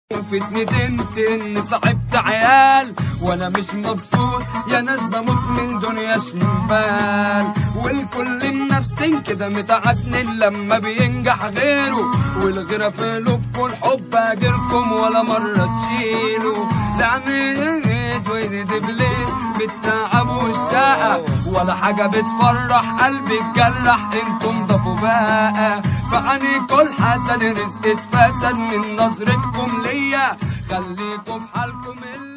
فتني تنتن صاحبت عيال وانا مش مبسوط يا ناس بموت من دنيا شمال والكل منفسين كده متعدن لما بينجح غيره والغيرة في قلوبكم الحب اجركم ولا مرة تشيلوا لا عملت ويدي دبلت بالتعب والشقة ولا حاجة بتفرح قلبي اتجرح انتم ضافوا بقى فعنيكوا الحسن رزق اتفسد من نظرتكم ليا خليكوا في حالكم اللي